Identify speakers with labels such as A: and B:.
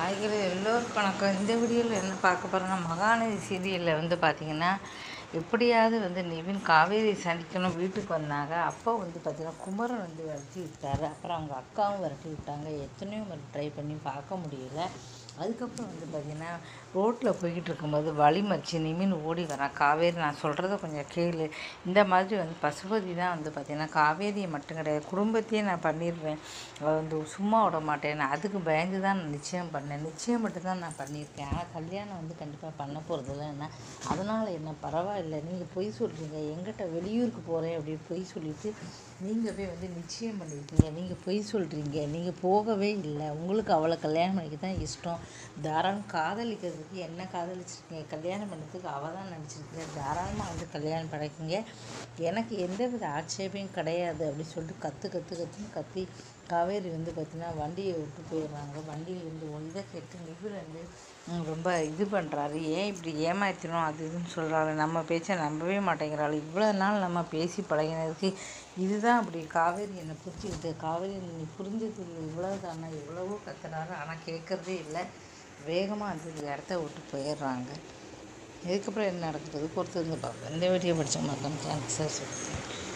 A: ஆகிற எல்லோருக்கும் வணக்கம் இந்த வீடியோவில் என்ன பார்க்க போகிறோன்னா மகாநதி சீரியலில் வந்து பார்த்திங்கன்னா எப்படியாவது வந்து நிவின் காவேரி சந்திக்கணும் வீட்டுக்கு வந்தாங்க அப்போ வந்து பார்த்திங்கன்னா குமரன் வந்து விரட்டி விட்டாரு அப்புறம் அவங்க அக்காவும் விரட்டி விட்டாங்க எத்தனையோ முறை ட்ரை பண்ணி பார்க்க முடியல அதுக்கப்புறம் வந்து பார்த்திங்கன்னா ரோட்டில் போய்கிட்டு இருக்கும்போது வழி மறிச்சு நிமின் ஓடி வரான் காவேரி நான் சொல்கிறத கொஞ்சம் கேளு இந்த மாதிரி வந்து பசுபதி தான் வந்து பார்த்திங்கன்னா காவேரியை மட்டும் கிடையாது குடும்பத்தையே நான் பண்ணிடுவேன் அவள் வந்து சும்மா விட மாட்டேன் நான் அதுக்கு பயந்து தான் நான் நிச்சயம் பண்ணேன் நிச்சயம் மட்டும் தான் நான் பண்ணியிருக்கேன் ஆனால் கல்யாணம் வந்து கண்டிப்பாக பண்ண போகிறதில்ல என்ன அதனால் என்ன பரவாயில்லை நீங்கள் பொய் சொல்கிறீங்க எங்கிட்ட வெளியூருக்கு போகிறேன் அப்படின்னு பொய் சொல்லிட்டு நீங்கள் போய் வந்து நிச்சயம் பண்ணியிருக்கீங்க நீங்கள் பொய் சொல்கிறீங்க நீங்கள் போகவே இல்லை உங்களுக்கு அவளை கல்யாணம் பண்ணிக்க தான் இஷ்டம் தாராளம் காதலிக்கிறதுக்கு என்ன காதலிச்சிருக்கீங்க கல்யாணம் பண்ணதுக்கு அவள் தான் நினச்சிருக்கீங்க தாராளமாக வந்து கல்யாணம் பண்ணிக்கங்க எனக்கு எந்த வித ஆட்சேபையும் கிடையாது அப்படின்னு சொல்லிட்டு கற்று கற்று கற்றுன்னு கத்தி காவேரி வந்து பார்த்தீங்கன்னா வண்டியை விட்டு போயிடுறாங்க வண்டியில் இருந்து இதை கேட்டு நிபுணர் வந்து ம், ரொம்ப இது பண்ணுறாரு ஏன் இப்படி ஏமாத்தினோம் அது இதுன்னு சொல்கிறாரு நம்ம பேச்சை நம்பவே மாட்டேங்கிறாள் இவ்வளோ நாள் நம்ம பேசி பழகினதுக்கு இதுதான் அப்படி காவேரி என்னை புரிஞ்சுக்கிட்டு காவேரி நீ புரிஞ்சது இல்லை இவ்வளோ தானே எவ்வளவோ கத்துறாரு ஆனால் கேட்குறதே இல்லை வேகமாக அந்த இடத்த விட்டு போயிடுறாங்க இதுக்கப்புறம் என்ன நடக்குது பொறுத்து வந்து பார்ப்போம் இந்த வீடியோ படித்த மக்கள் தேங்க்ஸ் சார்